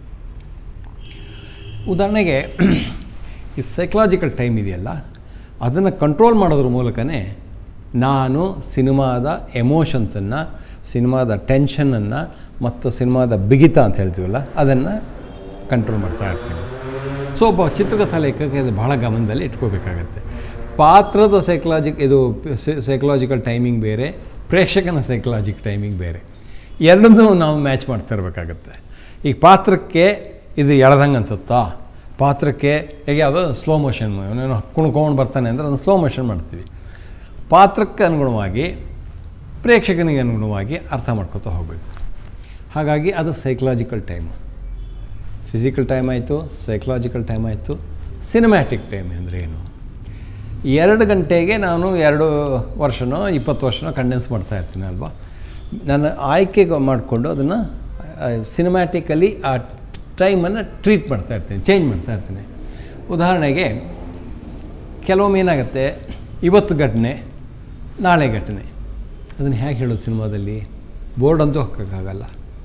ಉದಾಹರಣೆಗೆ ಈ ಸೈಕಲಾಜಿಕಲ್ ಟೈಮ್ ಇದೆಯಲ್ಲ ಅದನ್ನು ಕಂಟ್ರೋಲ್ ಮಾಡೋದ್ರ ಮೂಲಕನೇ ನಾನು ಸಿನಿಮಾದ ಎಮೋಷನ್ಸನ್ನು ಸಿನಿಮಾದ ಟೆನ್ಷನನ್ನು ಮತ್ತು ಸಿನಿಮಾದ ಬಿಗಿತ ಅಂತ ಹೇಳ್ತೀವಲ್ಲ ಅದನ್ನು ಕಂಟ್ರೋಲ್ ಮಾಡ್ತಾ ಇರ್ತೀನಿ ಸೊ ಒಬ್ಬ ಚಿತ್ರಕಥಾ ಲೇಖಕ ಇದು ಭಾಳ ಗಮನದಲ್ಲಿ ಇಟ್ಕೋಬೇಕಾಗತ್ತೆ ಪಾತ್ರದ ಸೈಕಲಾಜಿಕ್ ಇದು ಸೈಕಲಾಜಿಕಲ್ ಟೈಮಿಂಗ್ ಬೇರೆ ಪ್ರೇಕ್ಷಕನ ಸೈಕಲಾಜಿಕ್ ಟೈಮಿಂಗ್ ಬೇರೆ ಎರಡನ್ನೂ ನಾವು ಮ್ಯಾಚ್ ಮಾಡ್ತಾ ಇರಬೇಕಾಗತ್ತೆ ಈಗ ಪಾತ್ರಕ್ಕೆ ಇದು ಎಳ್ದಂಗೆ ಅನ್ಸುತ್ತಾ ಪಾತ್ರಕ್ಕೆ ಈಗ ಯಾವುದೋ ಸ್ಲೋ ಮೋಷನ್ ಅವನೇನೋ ಕುಣ್ಕೊಂಡು ಬರ್ತಾನೆ ಅಂದರೆ ಅದನ್ನು ಸ್ಲೋ ಮೋಷನ್ ಮಾಡ್ತೀವಿ ಪಾತ್ರಕ್ಕೆ ಅನುಗುಣವಾಗಿ ಪ್ರೇಕ್ಷಕನಿಗೆ ಅನುಗುಣವಾಗಿ ಅರ್ಥ ಮಾಡ್ಕೊತಾ ಹೋಗಬೇಕು ಹಾಗಾಗಿ ಅದು ಸೈಕಲಾಜಿಕಲ್ ಟೈಮ್ ಫಿಸಿಕಲ್ ಟೈಮ್ ಆಯಿತು ಸೈಕಲಾಜಿಕಲ್ ಟೈಮ್ ಆಯಿತು ಸಿನಿಮ್ಯಾಟಿಕ್ ಟೈಮ್ ಅಂದರೆ ಏನು ಎರಡು ಗಂಟೆಗೆ ನಾನು ಎರಡು ವರ್ಷನೋ ಇಪ್ಪತ್ತು ವರ್ಷನೋ ಕಂಡೆನ್ಸ್ ಮಾಡ್ತಾ ಇರ್ತೀನಿ ಅಲ್ವಾ ನಾನು ಆಯ್ಕೆ ಮಾಡಿಕೊಂಡು ಅದನ್ನು ಸಿನಿಮ್ಯಾಟಿಕಲಿ ಆ ಟೈಮನ್ನು ಟ್ರೀಟ್ ಮಾಡ್ತಾ ಇರ್ತೀನಿ ಚೇಂಜ್ ಮಾಡ್ತಾ ಇರ್ತೀನಿ ಉದಾಹರಣೆಗೆ ಕೆಲವೊಮ್ಮೆ ಏನಾಗುತ್ತೆ ಇವತ್ತು ಘಟನೆ ನಾಳೆ ಘಟನೆ ಅದನ್ನು ಹೇಗೆ ಹೇಳೋದು ಸಿನಿಮಾದಲ್ಲಿ ಬೋರ್ಡ್ ಅಂತೂ ಹಾಕೋಕ್ಕಾಗಲ್ಲ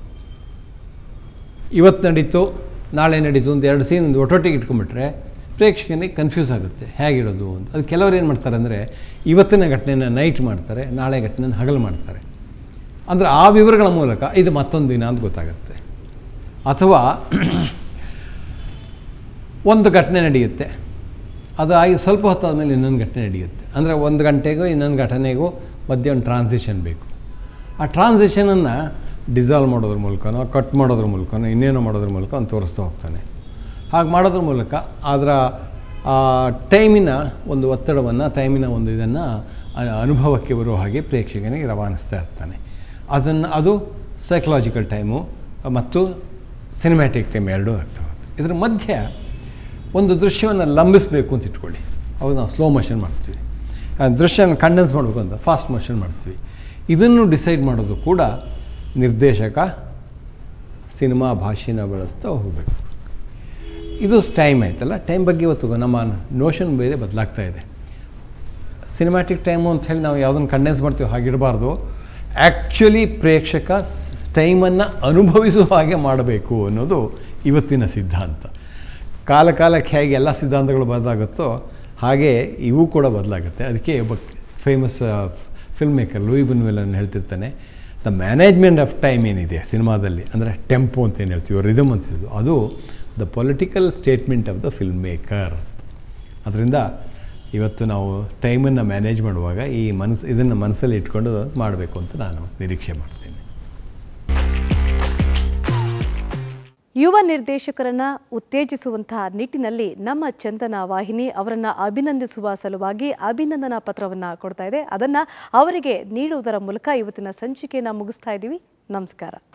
ಇವತ್ತು ನಡೀತು ನಾಳೆ ನಡೀತು ಅಂತ ಎರಡು ಸೀನ್ ಒಟ್ಟೊಟ್ಟಿಗೆ ಇಟ್ಕೊಂಡ್ಬಿಟ್ರೆ ಪ್ರೇಕ್ಷಕನಿಗೆ ಕನ್ಫ್ಯೂಸ್ ಆಗುತ್ತೆ ಹೇಗಿಡೋದು ಅಂತ ಅದು ಕೆಲವರು ಏನು ಮಾಡ್ತಾರೆ ಅಂದರೆ ಇವತ್ತಿನ ಘಟನೆನ ನೈಟ್ ಮಾಡ್ತಾರೆ ನಾಳೆ ಘಟನೆನ ಹಗಲು ಮಾಡ್ತಾರೆ ಅಂದರೆ ಆ ವಿವರಗಳ ಮೂಲಕ ಇದು ಮತ್ತೊಂದು ದಿನ ಅಂತ ಗೊತ್ತಾಗುತ್ತೆ ಅಥವಾ ಒಂದು ಘಟನೆ ನಡೆಯುತ್ತೆ ಅದು ಆಗಿ ಸ್ವಲ್ಪ ಹೊತ್ತಾದಮೇಲೆ ಇನ್ನೊಂದು ಘಟನೆ ನಡೆಯುತ್ತೆ ಅಂದರೆ ಒಂದು ಗಂಟೆಗೂ ಇನ್ನೊಂದು ಘಟನೆಗೂ ಮಧ್ಯೆ ಒಂದು ಟ್ರಾನ್ಸಿಷನ್ ಬೇಕು ಆ ಟ್ರಾನ್ಸಿಷನನ್ನು ಡಿಸಾಲ್ವ್ ಮಾಡೋದ್ರ ಮೂಲಕನೋ ಕಟ್ ಮಾಡೋದ್ರ ಮೂಲಕನೋ ಇನ್ನೇನೋ ಮಾಡೋದ್ರ ಮೂಲಕ ಅವ್ನು ತೋರಿಸ್ತಾ ಹೋಗ್ತಾನೆ ಹಾಗೆ ಮಾಡೋದ್ರ ಮೂಲಕ ಅದರ ಆ ಟೈಮಿನ ಒಂದು ಒತ್ತಡವನ್ನು ಟೈಮಿನ ಒಂದು ಇದನ್ನು ಅನುಭವಕ್ಕೆ ಬರೋ ಹಾಗೆ ಪ್ರೇಕ್ಷಕನಿಗೆ ರವಾನಿಸ್ತಾ ಇರ್ತಾನೆ ಅದನ್ನು ಅದು ಸೈಕಲಾಜಿಕಲ್ ಟೈಮು ಮತ್ತು ಸಿನಿಮ್ಯಾಟಿಕ್ ಟೈಮ್ ಎರಡೂ ಆಗ್ತವೆ ಇದ್ರ ಮಧ್ಯೆ ಒಂದು ದೃಶ್ಯವನ್ನು ಲಂಬಿಸಬೇಕು ಅಂತ ಇಟ್ಕೊಳ್ಳಿ ಅವಾಗ ನಾವು ಸ್ಲೋ ಮೋಷನ್ ಮಾಡ್ತೀವಿ ಆ ದೃಶ್ಯನ ಕಂಡೆನ್ಸ್ ಮಾಡಬೇಕು ಅಂತ ಫಾಸ್ಟ್ ಮೋಷನ್ ಮಾಡ್ತೀವಿ ಇದನ್ನು ಡಿಸೈಡ್ ಮಾಡೋದು ಕೂಡ ನಿರ್ದೇಶಕ ಸಿನಿಮಾ ಭಾಷೆನ ಬಳಸ್ತಾ ಹೋಗಬೇಕು ಇದು ಟೈಮ್ ಆಯ್ತಲ್ಲ ಟೈಮ್ ಬಗ್ಗೆ ಇವತ್ತು ನಮ್ಮ ನೋಷನ್ ಬೇರೆ ಬದಲಾಗ್ತಾ ಇದೆ ಸಿನಿಮ್ಯಾಟಿಕ್ ಟೈಮು ಅಂತ ಹೇಳಿ ನಾವು ಯಾವುದನ್ನು ಕಂಡೆನ್ಸ್ ಮಾಡ್ತೀವಿ ಹಾಗಿಡಬಾರ್ದು ಆ್ಯಕ್ಚುಲಿ ಪ್ರೇಕ್ಷಕ ಟೈಮನ್ನು ಅನುಭವಿಸುವ ಹಾಗೆ ಮಾಡಬೇಕು ಅನ್ನೋದು ಇವತ್ತಿನ ಸಿದ್ಧಾಂತ ಕಾಲ ಕಾಲಕ್ಕೆ ಹೇಗೆ ಎಲ್ಲ ಸಿದ್ಧಾಂತಗಳು ಬದಲಾಗುತ್ತೋ ಹಾಗೆ ಇವು ಕೂಡ ಬದಲಾಗುತ್ತೆ ಅದಕ್ಕೆ ಒಬ್ಬ famous film maker Luis Buñuel ಹೇಳ್ತಿರ್ತಾನೆ ದ ಮ್ಯಾನೇಜ್ಮೆಂಟ್ ಆಫ್ ಟೈಮ್ ಏನಿದೆ ಸಿನಿಮಾದಲ್ಲಿ ಅಂದರೆ ಟೆಂಪೋ ಅಂತ ಏನು ಹೇಳ್ತೀವಿ ರಿದಮ್ ಅಂತ ಹೇಳ್ತೀವಿ ಅದು the political statement of the film maker ಅದರಿಂದ ಇವತ್ತು ನಾವು ಟೈಮನ್ನು ಮ್ಯಾನೇಜ್ ಮಾಡುವಾಗ ಈ ಮನಸ್ಸು ಇದನ್ನು ಮನಸ್ಸಲ್ಲಿ ಇಟ್ಕೊಂಡು ಮಾಡಬೇಕು ಅಂತ ನಾನು ನಿರೀಕ್ಷೆ ಮಾಡ್ತೀನಿ ಯುವ ನಿರ್ದೇಶಕರನ್ನ ಉತ್ತೇಜಿಸುವಂತಹ ನಿಟ್ಟಿನಲ್ಲಿ ನಮ್ಮ ಚಂದನ ವಾಹಿನಿ ಅವರನ್ನ ಅಭಿನಂದಿಸುವ ಸಲುವಾಗಿ ಅಭಿನಂದನಾ ಪತ್ರವನ್ನ ಕೊಡ್ತಾ ಇದೆ ಅದನ್ನ ಅವರಿಗೆ ನೀಡುವುದರ ಮೂಲಕ ಇವತ್ತಿನ ಸಂಚಿಕೆಯನ್ನ ಮುಗಿಸ್ತಾ ಇದ್ದೀವಿ ನಮಸ್ಕಾರ